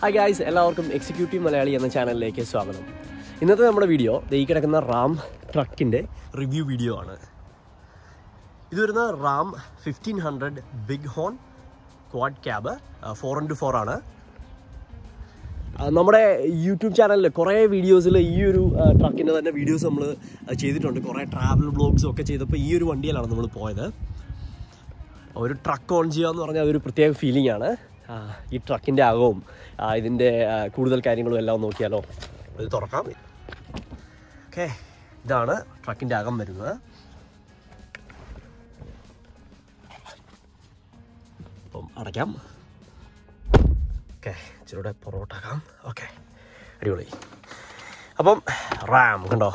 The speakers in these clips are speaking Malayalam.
ഹായ് ഗായ്സ് എല്ലാവർക്കും എക്സിക്യൂട്ടീവ് മലയാളി എന്ന ചാനലിലേക്ക് സ്വാഗതം ഇന്നത്തെ നമ്മുടെ വീഡിയോ ദേ ഈ കിടക്കുന്ന റാം ട്രക്കിൻ്റെ റിവ്യൂ വീഡിയോ ആണ് ഇത് വരുന്ന Ram fifteen hundred big horn quad cab four into four ആണ് ആ, നമ്മുടെ യൂട്യൂബ് ചാനലിൽ കുറേ വീഡിയോസിൽ ഈ ഒരു ട്രക്കിൻ്റെ തന്നെ വീഡിയോസ് നമ്മൾ ചെയ്തിട്ടുണ്ട് കുറേ ട്രാവൽ ബ്ലോഗ്സും ഒക്കെ ചെയ്തപ്പോൾ ഈ ഒരു വണ്ടിയിലാണ് നമ്മൾ പോയത് ഒരു ട്രക്ക് ഓൺ ചെയ്യുക എന്ന് പറഞ്ഞാൽ അതൊരു പ്രത്യേക ഫീലിംഗ് ആണ് ആ, ഈ ട്രക്കിൻ്റെ അകവും ആ, ഇതിൻ്റെ ആ, കൂടുതൽ കാര്യങ്ങളും എല്ലാം നോക്കിയാലോ ഇത് തുറക്കാം ഓക്കെ ഇതാണ് ട്രക്കിൻ്റെ അകം വരുന്നത് അപ്പം അടയ്ക്കാം ഓക്കെ ഇച്ചിരൂടെ പൊറോട്ടാക്കാം ഓക്കെ അടിപൊളി അപ്പം റാം കണ്ടോ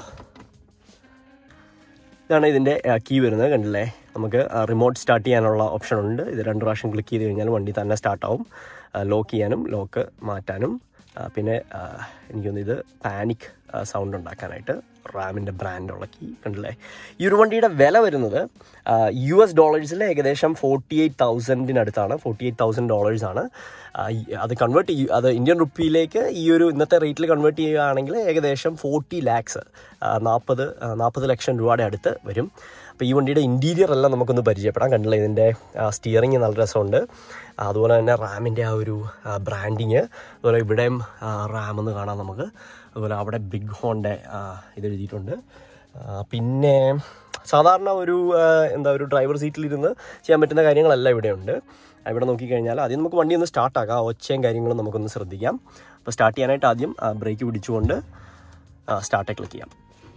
ഇതാണ് ഇതിൻ്റെ കീ വരുന്നത് കണ്ടില്ലേ നമുക്ക് റിമോട്ട് സ്റ്റാർട്ട് ചെയ്യാനുള്ള ഓപ്ഷൻ ഉണ്ട് ഇത് രണ്ട് പ്രാവശ്യം ക്ലിക്ക് ചെയ്ത് കഴിഞ്ഞാൽ വണ്ടി തന്നെ സ്റ്റാർട്ടാവും ലോക്ക് ചെയ്യാനും ലോക്ക് മാറ്റാനും ആ, പിന്നെ ആ, എനിക്ക് തോന്നുന്നു ഇത് പാനിക് സൗണ്ട് ഉണ്ടാക്കാനായിട്ട് റാമിൻ്റെ ബ്രാൻഡുള്ള കീ കണ്ടില്ലേ ഈ ഒരു വണ്ടിയുടെ വില വരുന്നത് യു എസ് ഡോളേഴ്സിൽ ഏകദേശം ഫോർട്ടി എയ്റ്റ് തൗസൻഡിനടുത്താണ് ഫോർട്ടി എയ്റ്റ് തൗസൻഡ് ഡോളേഴ്സാണ് അത് കൺവേർട്ട് ചെയ്യും അത് ഇന്ത്യൻ റുപ്പിയിലേക്ക് ഈ ഒരു ഇന്നത്തെ റേറ്റിൽ കൺവേർട്ട് ചെയ്യുകയാണെങ്കിൽ ഏകദേശം ഫോർട്ടി ലാക്സ് നാൽപ്പത് നാൽപ്പത് ലക്ഷം രൂപയുടെ അടുത്ത് വരും അപ്പോൾ ഈ വണ്ടിയുടെ ഇൻറ്റീരിയർ എല്ലാം നമുക്കൊന്ന് പരിചയപ്പെടാം കണ്ടില്ല ഇതിൻ്റെ സ്റ്റിയറിങ് നല്ല രസമുണ്ട് അതുപോലെ തന്നെ റാമിൻ്റെ ആ ഒരു ബ്രാൻഡിങ് അതുപോലെ ഇവിടെയും റാം എന്ന് കാണാം നമുക്ക് അതുപോലെ അവിടെ ബിഗ് ഹോണിൻ്റെ ഇത് എഴുതിയിട്ടുണ്ട് ആ, പിന്നെ സാധാരണ ഒരു ആ, എന്താ ഒരു ഡ്രൈവർ സീറ്റിലിരുന്ന് ചെയ്യാൻ പറ്റുന്ന കാര്യങ്ങളല്ല ഇവിടെയുണ്ട് ഇവിടെ നോക്കിക്കഴിഞ്ഞാൽ ആദ്യം നമുക്ക് വണ്ടി ഒന്ന് സ്റ്റാർട്ടാക്കാം ആ ഒച്ചയും കാര്യങ്ങളും നമുക്കൊന്ന് ശ്രദ്ധിക്കാം അപ്പോൾ സ്റ്റാർട്ട് ചെയ്യാനായിട്ട് ആദ്യം ബ്രേക്ക് പിടിച്ചുകൊണ്ട് സ്റ്റാർട്ടേ ക്ലിക്ക് ചെയ്യാം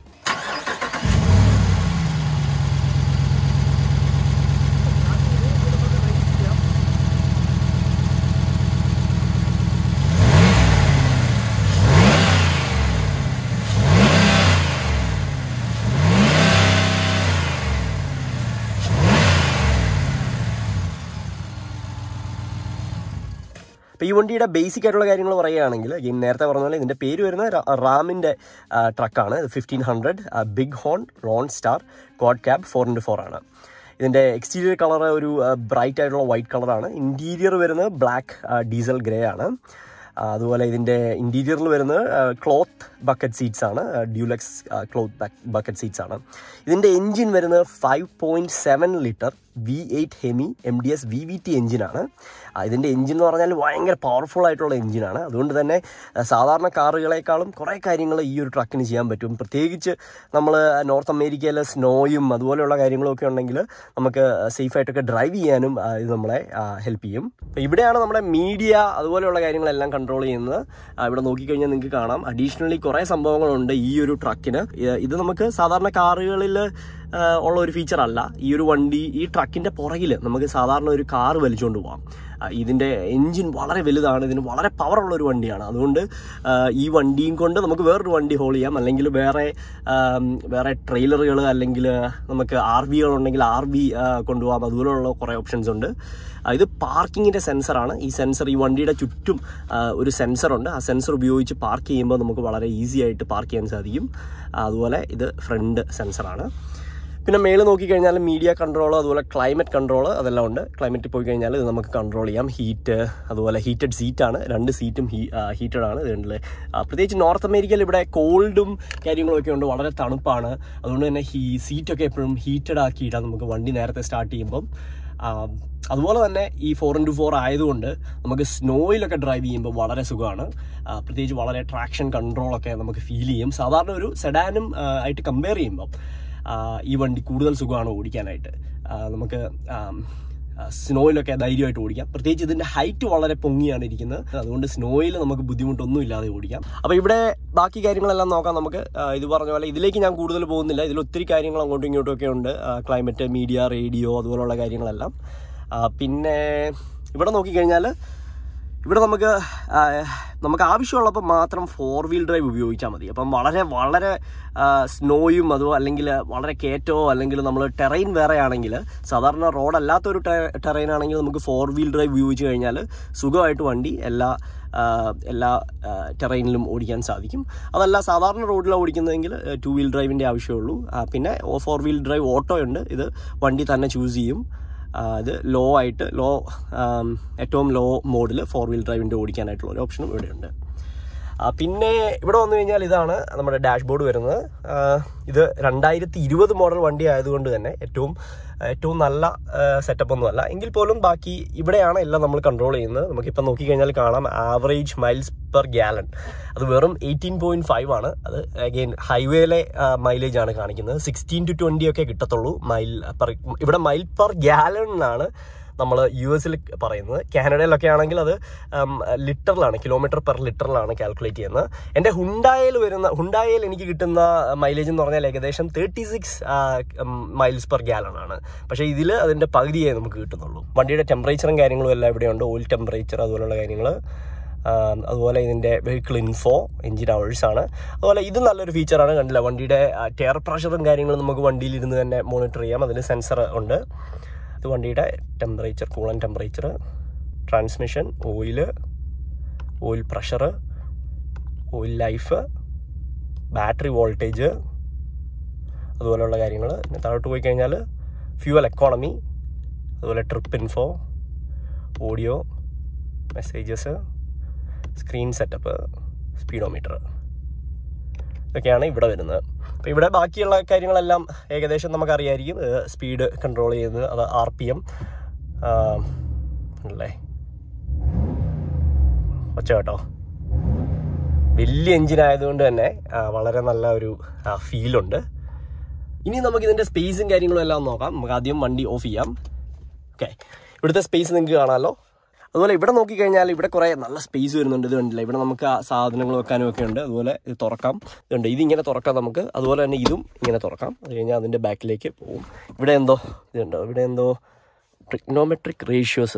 അപ്പോൾ ഈ വണ്ടിയുടെ ബേസിക് ആയിട്ടുള്ള കാര്യങ്ങൾ പറയുകയാണെങ്കിൽ ഈ നേരത്തെ പറഞ്ഞ പോലെ ഇതിൻ്റെ പേര് വരുന്ന റാ- റാമിൻ്റെ ആ, ട്രക്കാണ് fifteen hundred big horn lone star quad cab four into four ആണ് ഇതിൻ്റെ എക്സ്റ്റീരിയർ കളർ ഒരു ബ്രൈറ്റ് ആയിട്ടുള്ള വൈറ്റ് കളറാണ് ഇൻറ്റീരിയർ വരുന്നത് ബ്ലാക്ക് ഡീസൽ ഗ്രേ ആണ് ആ, അതുപോലെ ഇതിൻ്റെ ഇൻറ്റീരിയറിൽ വരുന്നത് ക്ലോത്ത് ബക്കറ്റ് സീറ്റ്സ് ആണ് ഡ്യൂലക്സ് ക്ലോത്ത് ബക്കറ്റ് സീറ്റ്സ് ആണ് ഇതിൻ്റെ എൻജിൻ വരുന്നത് five point seven litre V eight Hemi M D S V V T എഞ്ചിനാണ് ഇതിൻ്റെ എഞ്ചിൻ എന്ന് പറഞ്ഞാൽ ഭയങ്കര പവർഫുൾ ആയിട്ടുള്ള എഞ്ചിനാണ് അതുകൊണ്ട് തന്നെ ആ, സാധാരണ കാറുകളെക്കാളും കുറേ കാര്യങ്ങൾ ഈ ഒരു ട്രക്കിന് ചെയ്യാൻ പറ്റും പ്രത്യേകിച്ച് നമ്മൾ നോർത്ത് അമേരിക്കയിലെ സ്നോയും അതുപോലെയുള്ള കാര്യങ്ങളും ഒക്കെ ഉണ്ടെങ്കിൽ നമുക്ക് സേഫായിട്ടൊക്കെ ഡ്രൈവ് ചെയ്യാനും ആ, ഇത് നമ്മളെ ഹെൽപ്പ് ചെയ്യും അപ്പോൾ ഇവിടെയാണ് നമ്മുടെ മീഡിയ അതുപോലെയുള്ള കാര്യങ്ങളെല്ലാം കൺട്രോൾ ചെയ്യുന്നത് ആ, ഇവിടെ നോക്കിക്കഴിഞ്ഞാൽ നിങ്ങൾക്ക് കാണാം അഡീഷണലി കുറേ സംഭവങ്ങളുണ്ട് ഈ ഒരു ട്രക്കിന് ഇത് ഇത് നമുക്ക് സാധാരണ കാറുകളിൽ ഉള്ള ഒരു ഫീച്ചർ അല്ല ഈ ഒരു വണ്ടി ഈ ട്രക്കിൻ്റെ പുറകിൽ നമുക്ക് സാധാരണ ഒരു കാർ വലിച്ചുകൊണ്ട് പോകാം ആ, ഇതിൻ്റെ എൻജിൻ വളരെ വലുതാണ് ഇതിന് വളരെ പവറുള്ള ഒരു വണ്ടിയാണ് അതുകൊണ്ട് ആ, ഈ വണ്ടിയും കൊണ്ട് നമുക്ക് വേറൊരു വണ്ടി ഹോൾ ചെയ്യാം അല്ലെങ്കിൽ വേറെ ആം, വേറെ ട്രെയിലറുകൾ അല്ലെങ്കിൽ നമുക്ക് ആർ വികളുണ്ടെങ്കിൽ ആർ വി കൊണ്ടുപോകാം അതുപോലെയുള്ള കുറേ ഓപ്ഷൻസ് ഉണ്ട് ആ, ഇത് പാർക്കിങ്ങിൻ്റെ സെൻസറാണ് ഈ സെൻസർ ഈ വണ്ടിയുടെ ചുറ്റും ആ, ഒരു സെൻസറുണ്ട് ആ സെൻസർ ഉപയോഗിച്ച് പാർക്ക് ചെയ്യുമ്പോൾ നമുക്ക് വളരെ ഈസി ആയിട്ട് പാർക്ക് ചെയ്യാൻ സാധിക്കും ആ, അതുപോലെ ഇത് ഫ്രണ്ട് സെൻസറാണ് പിന്നെ മേളിൽ നോക്കിക്കഴിഞ്ഞാൽ മീഡിയ കൺട്രോൾ അതുപോലെ ക്ലൈമറ്റ് കൺട്രോൾ അതെല്ലാം ഉണ്ട് ക്ലൈമറ്റിൽ പോയി കഴിഞ്ഞാൽ ഇത് നമുക്ക് കൺട്രോൾ ചെയ്യാം ഹീറ്റ് അതുപോലെ ഹീറ്റഡ് സീറ്റാണ് രണ്ട് സീറ്റും ഹീ ഹീറ്റഡ് ആണ് ഇതുണ്ടല്ലേ പ്രത്യേകിച്ച് നോർത്ത് അമേരിക്കയിൽ ഇവിടെ കോൾഡും കാര്യങ്ങളൊക്കെ ഉണ്ട് വളരെ തണുപ്പാണ് അതുകൊണ്ട് തന്നെ ഹീ സീറ്റൊക്കെ എപ്പോഴും ഹീറ്റഡ് ആക്കിയിട്ടാണ് നമുക്ക് വണ്ടി നേരത്തെ സ്റ്റാർട്ട് ചെയ്യുമ്പം ആ, അതുപോലെ തന്നെ ഈ ഫോർ ഇൻറ്റു ഫോർ ആയതുകൊണ്ട് നമുക്ക് സ്നോയിലൊക്കെ ഡ്രൈവ് ചെയ്യുമ്പോൾ വളരെ സുഖമാണ് ആ, പ്രത്യേകിച്ച് വളരെ ട്രാക്ഷൻ കൺട്രോളൊക്കെ നമുക്ക് ഫീൽ ചെയ്യും സാധാരണ ഒരു സെഡാനും ആ, ആയിട്ട് കമ്പയർ ചെയ്യുമ്പം ആ, ഈ വണ്ടി കൂടുതൽ സുഖമാണ് ഓടിക്കാനായിട്ട് ആ, നമുക്ക് ആം, ആ, സ്നോയിലൊക്കെ ധൈര്യമായിട്ട് ഓടിക്കാം പ്രത്യേകിച്ച് ഇതിൻ്റെ ഹൈറ്റ് വളരെ പൊങ്ങിയാണ് ഇരിക്കുന്നത് അതുകൊണ്ട് സ്നോയിൽ നമുക്ക് ബുദ്ധിമുട്ടൊന്നും ഇല്ലാതെ ഓടിക്കാം അപ്പോൾ ഇവിടെ ബാക്കി കാര്യങ്ങളെല്ലാം നോക്കാം നമുക്ക് ആ, ഇത് പറഞ്ഞ പോലെ ഇതിലേക്ക് ഞാൻ കൂടുതൽ പോകുന്നില്ല ഇതിൽ ഒത്തിരി കാര്യങ്ങൾ അങ്ങോട്ടും ഇങ്ങോട്ടും ഒക്കെ ഉണ്ട് ക്ലൈമറ്റ് മീഡിയ റേഡിയോ അതുപോലുള്ള കാര്യങ്ങളെല്ലാം ആ, പിന്നെ ഇവിടെ നോക്കിക്കഴിഞ്ഞാൽ ഇവിടെ നമുക്ക് ആ, നമുക്ക് ആവശ്യമുള്ളപ്പോൾ മാത്രം ഫോർ വീൽ ഡ്രൈവ് ഉപയോഗിച്ചാൽ മതി അപ്പം വളരെ വളരെ ആ, സ്നോയും അതോ അല്ലെങ്കിൽ വളരെ കയറ്റമോ അല്ലെങ്കിൽ നമ്മൾ ടെറൈൻ വേറെ ആണെങ്കിൽ സാധാരണ റോഡല്ലാത്തൊരു ടെറൈൻ ആണെങ്കിൽ നമുക്ക് ഫോർ വീൽ ഡ്രൈവ് ഉപയോഗിച്ച് കഴിഞ്ഞാൽ സുഖമായിട്ട് വണ്ടി എല്ലാ ആ, എല്ലാ ടെറൈനിലും ഓടിക്കാൻ സാധിക്കും അതല്ല സാധാരണ റോഡിലാണ് ഓടിക്കുന്നതെങ്കിൽ ടു വീൽ ഡ്രൈവിൻ്റെ ആവശ്യമുള്ളൂ ആ, പിന്നെ ഫോർ വീൽ ഡ്രൈവ് ഓട്ടോ ഉണ്ട് ഇത് വണ്ടി തന്നെ ചൂസ് ചെയ്യും ഇത് ലോ ആയിട്ട് ലോ ഏറ്റവും ലോ മോഡിൽ ഫോർ വീൽ ഡ്രൈവിൻ്റെ ഓടിക്കാനായിട്ടുള്ള ഒരു ഓപ്ഷനും ഇവിടെയുണ്ട് ആ, പിന്നെ ഇവിടെ വന്നു കഴിഞ്ഞാൽ ഇതാണ് നമ്മുടെ ഡാഷ്ബോർഡ് വരുന്നത് ആ, ഇത് രണ്ടായിരത്തി ഇരുപത് മോഡൽ വണ്ടി ആയതുകൊണ്ട് തന്നെ ഏറ്റവും ഏറ്റവും നല്ല സെറ്റപ്പ് ഒന്നുമല്ല എങ്കിൽ പോലും ബാക്കി ഇവിടെയാണ് എല്ലാം നമ്മൾ കൺട്രോൾ ചെയ്യുന്നത് നമുക്കിപ്പോൾ നോക്കിക്കഴിഞ്ഞാൽ കാണാം ആവറേജ് മൈൽസ് പെർ ഗ്യാലൻ അത് വെറും എയ്റ്റീൻ പോയിന്റ് ഫൈവ് ആണ് അത് അഗെയിൻ ഹൈവേയിലെ മൈലേജ് ആണ് കാണിക്കുന്നത് സിക്സ്റ്റീൻ ടു ട്വൻറ്റി ഒക്കെ കിട്ടത്തുള്ളൂ മൈൽ പെർ ഇവിടെ മൈൽ പെർ ഗ്യാലണിനാണ് നമ്മൾ യു എസിൽ പറയുന്നത് കാനഡയിലൊക്കെ ആണെങ്കിൽ അത് ലിറ്ററിലാണ് കിലോമീറ്റർ പെർ ലിറ്ററിലാണ് കാൽക്കുലേറ്റ് ചെയ്യുന്നത് എൻ്റെ ഹുണ്ടായിൽ വരുന്ന ഹുണ്ടായിൽ എനിക്ക് കിട്ടുന്ന മൈലേജ് എന്ന് പറഞ്ഞാൽ ഏകദേശം thirty six miles per gallon ആണ് പക്ഷേ ഇതിൽ അതിൻ്റെ പകുതിയേ നമുക്ക് കിട്ടുന്നുള്ളൂ വണ്ടിയുടെ ടെമ്പറേച്ചറും കാര്യങ്ങളും എല്ലാം ഇവിടെയുണ്ട് ഓയിൽ ടെമ്പറേച്ചർ അതുപോലുള്ള കാര്യങ്ങൾ അതുപോലെ ഇതിൻ്റെ വെഹിക്കിൾ ഇൻഫോ എഞ്ചിൻ അവേഴ്സ് ആണ് അതുപോലെ ഇത് നല്ലൊരു ഫീച്ചറാണ് കണ്ടില്ല വണ്ടിയുടെ ടയർ പ്രഷറും കാര്യങ്ങളും നമുക്ക് വണ്ടിയിൽ ഇരുന്ന് തന്നെ മോണിറ്റർ ചെയ്യാം അതിന് സെൻസർ ഉണ്ട് ഇത് വണ്ടിയുടെ temperature coolant temperature transmission oil oil pressure oil life battery voltage അതുപോലെയുള്ള കാര്യങ്ങൾ പിന്നെ താഴോട്ട് പോയി കഴിഞ്ഞാൽ ഫ്യൂവൽ എക്കോണമി അതുപോലെ trip info audio messages screen setup speedometer ഇതൊക്കെയാണ് ഇവിടെ വരുന്നത് അപ്പോൾ ഇവിടെ ബാക്കിയുള്ള കാര്യങ്ങളെല്ലാം ഏകദേശം നമുക്കറിയായിരിക്കും സ്പീഡ് കൺട്രോൾ ചെയ്യുന്നത് അത് ആർ പി എം അല്ലേ ഒച്ച കേട്ടോ വലിയ എഞ്ചിൻ ആയതുകൊണ്ട് തന്നെ ആ, വളരെ നല്ല ഒരു ഫീലുണ്ട് ഇനി നമുക്ക് ഇതിൻ്റെ സ്പേസും കാര്യങ്ങളും എല്ലാം നോക്കാം നമുക്ക് ആദ്യം വണ്ടി ഓഫ് ചെയ്യാം ഓക്കെ ഇവിടുത്തെ സ്പേസ് നിങ്ങൾക്ക് കാണാമല്ലോ അതുപോലെ ഇവിടെ നോക്കിക്കഴിഞ്ഞാൽ ഇവിടെ കുറേ നല്ല സ്പേസ് വരുന്നുണ്ട് ഇത് കണ്ടില്ല ഇവിടെ നമുക്ക് ആ സാധനങ്ങൾ വെക്കാനും ഒക്കെ ഉണ്ട് അതുപോലെ ഇത് തുറക്കാം ഇതുണ്ട് ഇതിങ്ങനെ തുറക്കാം നമുക്ക് അതുപോലെ തന്നെ ഇതും ഇങ്ങനെ തുറക്കാം അത് കഴിഞ്ഞാൽ അതിൻ്റെ ബാക്കിലേക്ക് പോകും ഇവിടെ എന്തോ ഇതുണ്ടോ ഇവിടെ എന്തോ ട്രിഗ്നോമെട്രിക് റേഷ്യോസ്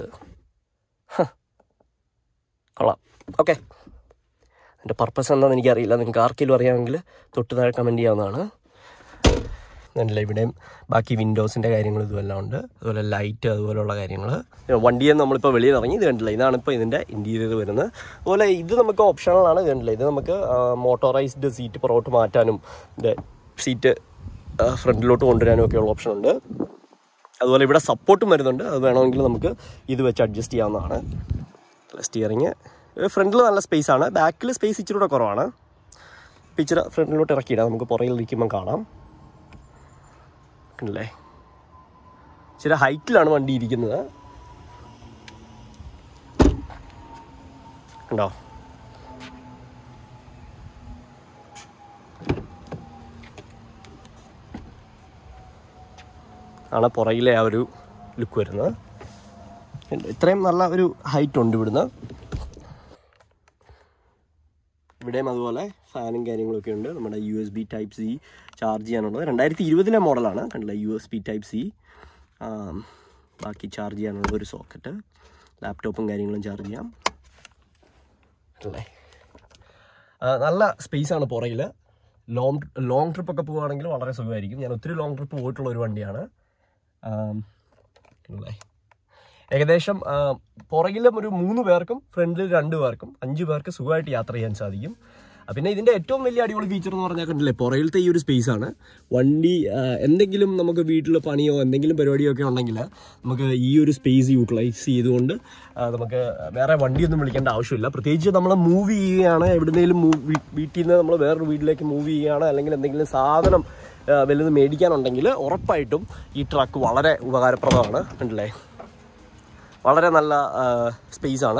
കൊള്ളാം ഓക്കെ അതിൻ്റെ പർപ്പസ് എന്താണെന്ന് എനിക്കറിയില്ല നിങ്ങൾക്ക് ആർക്കെങ്കിലും അറിയാമെങ്കിൽ തൊട്ട് താഴെ കമൻറ്റ് ചെയ്യാവുന്നതാണ് കണ്ടില്ല ഇവിടെയും ബാക്കി വിൻഡോസിൻ്റെ കാര്യങ്ങൾ ഇതുമെല്ലാം ഉണ്ട് അതുപോലെ ലൈറ്റ് അതുപോലെയുള്ള കാര്യങ്ങൾ വണ്ടിയെ നമ്മളിപ്പോൾ വെളിയിൽ ഇറങ്ങി ഇത് കണ്ടില്ല ഇതാണ് ഇപ്പോൾ ഇതിൻ്റെ ഇൻറ്റീരിയർ വരുന്നത് അതുപോലെ ഇത് നമുക്ക് ഓപ്ഷണലാണ് ഇത് കണ്ടില്ല ഇത് നമുക്ക് മോട്ടോറൈസ്ഡ് സീറ്റ് പുറകോട്ട് മാറ്റാനും ഇതിൻ്റെ സീറ്റ് ഫ്രണ്ടിലോട്ട് കൊണ്ടുവരാനും ഒക്കെയുള്ള ഓപ്ഷൻ ഉണ്ട് അതുപോലെ ഇവിടെ സപ്പോർട്ടും വരുന്നുണ്ട് അത് വേണമെങ്കിൽ നമുക്ക് ഇത് വെച്ച് അഡ്ജസ്റ്റ് ചെയ്യാവുന്നതാണ് സ്റ്റിയറിങ് ഫ്രണ്ടിൽ നല്ല സ്പേസ് ആണ് ബാക്കിൽ സ്പേസ് ഇച്ചിരി കൂടെ കുറവാണ് ഇപ്പം ഇച്ചിരി ഫ്രണ്ടിലോട്ട് ഇറക്കിയിടാം നമുക്ക് പുറകിൽ ഇരിക്കുമ്പോൾ കാണാം കണ്ടില്ലേ ഇച്ചിരി ഹൈറ്റിലാണ് വണ്ടി ഇരിക്കുന്നത് കണ്ടോ ആണ് പുറകിലെ ആ ഒരു ലുക്ക് വരുന്നത് ഇത്രയും നല്ല ഒരു ഹൈറ്റ് ഉണ്ട് ഇവിടുന്ന് ഇവിടെയും അതുപോലെ ഫാനും കാര്യങ്ങളൊക്കെ ഉണ്ട് നമ്മുടെ U S B type C charge ചെയ്യാനുള്ളത് രണ്ടായിരത്തി ഇരുപതിലെ മോഡലാണ് കണ്ടില്ല U S B type C ബാക്കി ചാർജ് ചെയ്യാനുള്ള ഒരു സോക്കറ്റ് ലാപ്ടോപ്പും കാര്യങ്ങളും ചാർജ് ചെയ്യാം അല്ലേ ആ, നല്ല സ്പേസ് ആണ് പുറകിൽ ലോങ് ലോങ് ട്രിപ്പ് ഒക്കെ പോവുകയാണെങ്കിൽ വളരെ സുഖമായിരിക്കും ഞാൻ ഒത്തിരി ലോങ് ട്രിപ്പ് പോയിട്ടുള്ള ഒരു വണ്ടിയാണ് ആം, അല്ലേ ഏകദേശം ആ, പുറകിലും ഒരു മൂന്ന് പേർക്കും ഫ്രണ്ടിൽ രണ്ട് പേർക്കും അഞ്ച് പേർക്ക് സുഖമായിട്ട് യാത്ര ചെയ്യാൻ സാധിക്കും ആ, പിന്നെ ഇതിൻ്റെ ഏറ്റവും വലിയ അടിപൊളി ഫീച്ചർ എന്ന് പറഞ്ഞാൽ കണ്ടില്ലേ പുറകിലത്തെ ഈ ഒരു സ്പേസ് ആണ് വണ്ടി ആ, എന്തെങ്കിലും നമുക്ക് വീട്ടിൽ പണിയോ എന്തെങ്കിലും പരിപാടിയോ ഒക്കെ ഉണ്ടെങ്കിൽ നമുക്ക് ഈ ഒരു സ്പേസ് യൂട്ടിലൈസ് ചെയ്തുകൊണ്ട് ആ, നമുക്ക് വേറെ വണ്ടിയൊന്നും വിളിക്കേണ്ട ആവശ്യമില്ല പ്രത്യേകിച്ച് നമ്മൾ മൂവ് ചെയ്യുകയാണ് എവിടുന്നേലും മൂവ് വീട്ടിൽ നിന്ന് നമ്മൾ വേറൊരു വീട്ടിലേക്ക് മൂവ് ചെയ്യുകയാണ് അല്ലെങ്കിൽ എന്തെങ്കിലും സാധനം ആ, വലുത് മേടിക്കാനുണ്ടെങ്കിൽ ഉറപ്പായിട്ടും ഈ ട്രക്ക് വളരെ ഉപകാരപ്രദമാണ് കണ്ടില്ലേ വളരെ നല്ല സ്പേസ് ആണ്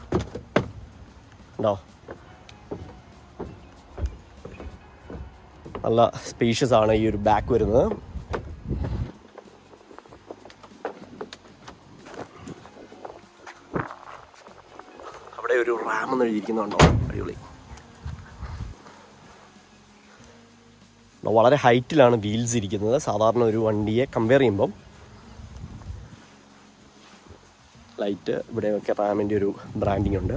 ഉണ്ടോ നല്ല സ്പേഷ്യസ് ആണ് ഈ ഒരു ബാക്ക് വരുന്നത് അവിടെ ഒരു റാം എന്ന് എഴുതിയിരിക്കുന്നുണ്ടോ അടിപൊളി വളരെ ഹൈറ്റിലാണ് വീൽസ് ഇരിക്കുന്നത് സാധാരണ ഒരു വണ്ടിയെ കമ്പയർ ചെയ്യുമ്പം ലൈറ്റ് ഇവിടെയൊക്കെ റാമിൻ്റെ ഒരു ബ്രാൻഡിങ് ഉണ്ട്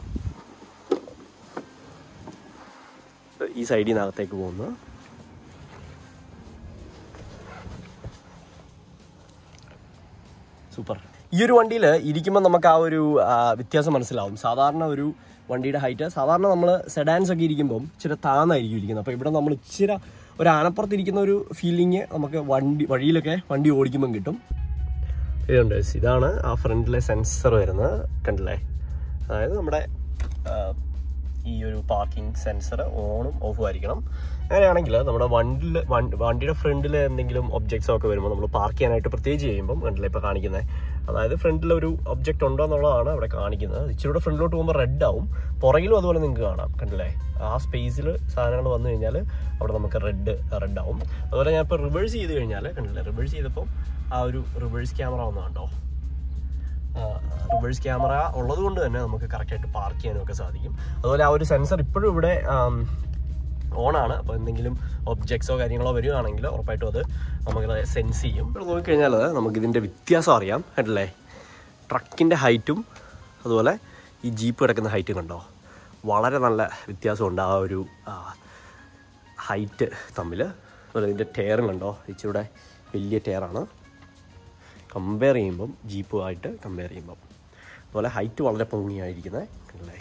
ഈ സൈഡിൽ നിന്ന് അകത്തേക്ക് പോകുന്നു സൂപ്പർ ഈ ഒരു വണ്ടിയിൽ ഇരിക്കുമ്പോൾ നമുക്ക് ആ ഒരു ആ, വ്യത്യാസം മനസ്സിലാവും സാധാരണ ഒരു വണ്ടിയുടെ ഹൈറ്റ് സാധാരണ നമ്മൾ സെഡാൻസ് ഒക്കെ ഇരിക്കുമ്പം ഇച്ചിരി താന്നായിരിക്കും ഇരിക്കുന്നത് അപ്പോൾ ഇവിടെ നമ്മൾ ഇച്ചിരി ഒരു ആനപ്പുറത്തിരിക്കുന്ന ഒരു ഫീലിംഗ് നമുക്ക് വണ്ടി വഴിയിലൊക്കെ വണ്ടി ഓടിക്കുമ്പം കിട്ടും ഇതുണ്ട് ഇതാണ് ആ ഫ്രണ്ടിലെ സെൻസർ വരുന്നത് കണ്ടില്ലേ അതായത് നമ്മുടെ ആ, ഈ ഒരു പാർക്കിംഗ് സെൻസർ ഓണും ഓഫും ആയിരിക്കണം അങ്ങനെയാണെങ്കിൽ നമ്മുടെ വണ്ടിയിൽ വണ്ടിയുടെ ഫ്രണ്ടിൽ എന്തെങ്കിലും ഒബ്ജക്ട്സോ ഒക്കെ വരുമ്പോൾ നമ്മൾ പാർക്ക് ചെയ്യാനായിട്ട് പ്രത്യേകിച്ച് ചെയ്യുമ്പം കണ്ടില്ലേ ഇപ്പോൾ കാണിക്കുന്നത് അതായത് ഫ്രണ്ടിൽ ഒരു ഒബ്ജക്റ്റ് ഉണ്ടോ എന്നുള്ളതാണ് അവിടെ കാണിക്കുന്നത് ഇച്ചിരി കൂടെ ഫ്രണ്ടിലോട്ട് പോകുമ്പോൾ റെഡ് ആവും പുറകിലും അതുപോലെ നിങ്ങൾക്ക് കാണാം കണ്ടില്ലേ ആ സ്പേസിൽ സാധനങ്ങൾ വന്നു കഴിഞ്ഞാൽ അവിടെ നമുക്ക് റെഡ് റെഡ് ആവും അതുപോലെ ഞാൻ ഇപ്പോൾ റിവേഴ്സ് ചെയ്ത് കഴിഞ്ഞാൽ കണ്ടില്ലേ റിവേഴ്സ് ചെയ്തപ്പോൾ ആ ഒരു റിവേഴ്സ് ക്യാമറ വന്നതുണ്ടോ റിവേഴ്സ് ക്യാമറ ഉള്ളത് കൊണ്ട് തന്നെ നമുക്ക് കറക്റ്റായിട്ട് പാർക്ക് ചെയ്യാനും ഒക്കെ സാധിക്കും അതുപോലെ ആ ഒരു സെൻസർ ഇപ്പോഴും ഇവിടെ ഓണാണ് അപ്പോൾ എന്തെങ്കിലും ഒബ്ജക്ട്സോ കാര്യങ്ങളോ വരികയാണെങ്കിൽ ഉറപ്പായിട്ടും അത് നമുക്ക് സെൻസ് ചെയ്യും ഇവിടെ നോക്കിക്കഴിഞ്ഞാൽ നമുക്ക് ഇതിൻ്റെ വ്യത്യാസം അറിയാം അല്ലേ ട്രക്കിൻ്റെ ഹൈറ്റും അതുപോലെ ഈ ജീപ്പ് കിടക്കുന്ന ഹൈറ്റും കണ്ടോ വളരെ നല്ല വ്യത്യാസമുണ്ട് ആ ഒരു ഹൈറ്റ് തമ്മിൽ അതുപോലെ ഇതിൻ്റെ ടയറും കണ്ടോ ഇച്ചിരി വലിയ ടയറാണ് കമ്പയർ ചെയ്യുമ്പം ജീപ്പുമായിട്ട് കമ്പയർ ചെയ്യുമ്പം അതുപോലെ ഹൈറ്റ് വളരെ പൊങ്ങിയായിരിക്കുന്നത് അല്ലേ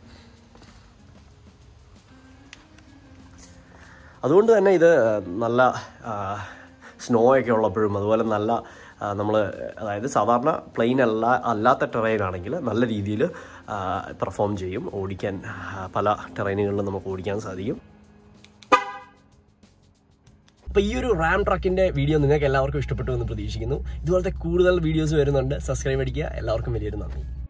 അതുകൊണ്ട് തന്നെ ഇത് നല്ല സ്നോ ഒക്കെ ഉള്ളപ്പോഴും അതുപോലെ നല്ല നമ്മൾ അതായത് സാധാരണ പ്ലെയിൻ അല്ല അല്ലാത്ത ടെറൈൻ ആണെങ്കിൽ നല്ല രീതിയിൽ പെർഫോം ചെയ്യും ഓടിക്കാൻ ആ, പല ടെറൈനുകളിലും നമുക്ക് ഓടിക്കാൻ സാധിക്കും അപ്പോൾ ഈ ഒരു റാം ട്രക്കിന്റെ വീഡിയോ നിങ്ങൾക്ക് എല്ലാവർക്കും ഇഷ്ടപ്പെട്ടു എന്ന് പ്രതീക്ഷിക്കുന്നു ഇതുപോലത്തെ കൂടുതൽ വീഡിയോസ് വരുന്നുണ്ട് സബ്സ്ക്രൈബ് അടിക്കുക എല്ലാവർക്കും വലിയൊരു നന്ദി